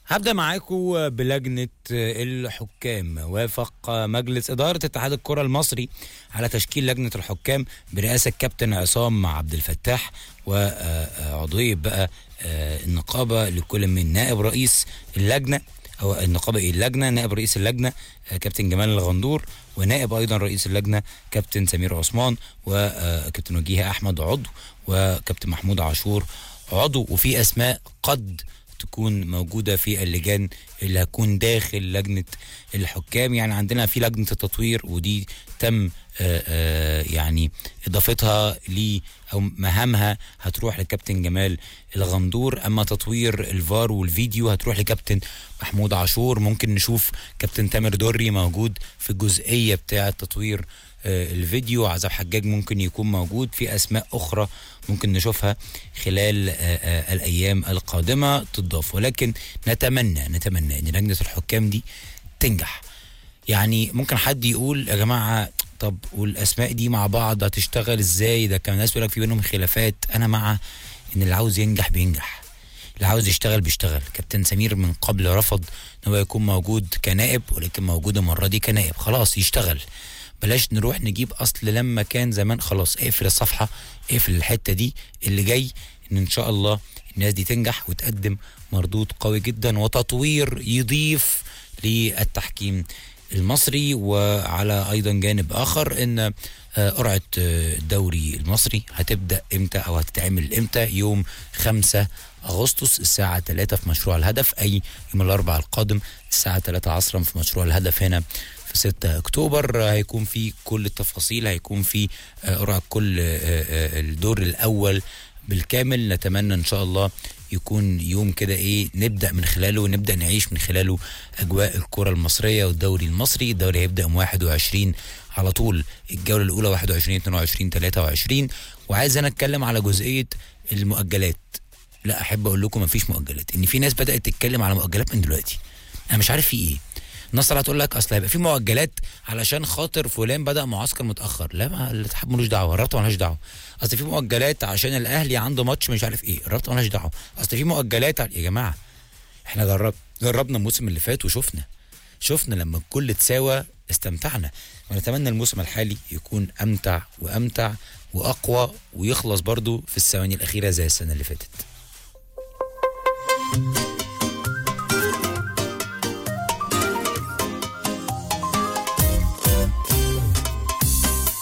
هبدأ معاكم بلجنة الحكام وافق مجلس إدارة اتحاد الكرة المصري على تشكيل لجنة الحكام برئاسة كابتن عصام عبد الفتاح وعضوية بقى النقابة لكل من نائب رئيس اللجنة أو النقابة إيه اللجنة نائب رئيس اللجنة كابتن جمال الغندور ونائب أيضا رئيس اللجنة كابتن سمير عثمان وكابتن وجيه أحمد عضو وكابتن محمود عاشور عضو وفي أسماء قد تكون موجوده في اللجان اللي هتكون داخل لجنه الحكام يعني عندنا في لجنه التطوير ودي تم آآ آآ يعني اضافتها ل او مهامها هتروح لكابتن جمال الغندور اما تطوير الفار والفيديو هتروح لكابتن محمود عاشور ممكن نشوف كابتن تامر دري موجود في الجزئيه بتاعه تطوير الفيديو عزب حجاج ممكن يكون موجود في اسماء اخرى ممكن نشوفها خلال الايام القادمه تضاف ولكن نتمنى نتمنى ان لجنه الحكام دي تنجح يعني ممكن حد يقول يا جماعه طب والاسماء دي مع بعض هتشتغل ازاي ده كان ناس يقول لك في بينهم خلافات انا مع ان اللي عاوز ينجح بينجح اللي عاوز يشتغل بيشتغل كابتن سمير من قبل رفض ان هو يكون موجود كنائب ولكن موجود المره دي كنائب خلاص يشتغل بلاش نروح نجيب اصل لما كان زمان خلاص اقفل الصفحه اقفل الحته دي اللي جاي ان ان شاء الله الناس دي تنجح وتقدم مردود قوي جدا وتطوير يضيف للتحكيم المصري وعلى ايضا جانب اخر ان قرعه الدوري المصري هتبدا امتى او هتتعمل امتى يوم 5 اغسطس الساعه 3 في مشروع الهدف اي يوم الاربعاء القادم الساعه 3 عصرا في مشروع الهدف هنا في 6 اكتوبر هيكون في كل التفاصيل هيكون في قرعه كل الدور الاول بالكامل نتمنى ان شاء الله يكون يوم كده ايه نبدا من خلاله ونبدا نعيش من خلاله اجواء الكره المصريه والدوري المصري الدوري هيبدا يوم 21 على طول الجوله الاولى 21 22 23 وعايز انا اتكلم على جزئيه المؤجلات لا احب اقول لكم مفيش مؤجلات ان في ناس بدات تتكلم على مؤجلات من دلوقتي انا مش عارف في ايه الناس طلعت تقول لك اصل هيبقى في مؤجلات علشان خاطر فلان بدا معسكر متاخر لا ما الاتحاد ملوش دعوه الرابطه مالهاش دعوه اصل في مؤجلات عشان الاهلي عنده ماتش مش عارف ايه الرابطه مالهاش دعوه اصل في مؤجلات يا جماعه احنا جرب جربنا الموسم اللي فات وشفنا شفنا لما الكل اتساوى استمتعنا ونتمنى الموسم الحالي يكون امتع وامتع واقوى ويخلص برضو في الثواني الاخيره زي السنه اللي فاتت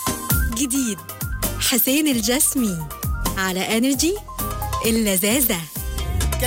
جديد حسين الجسمي على انرجي اللذاذه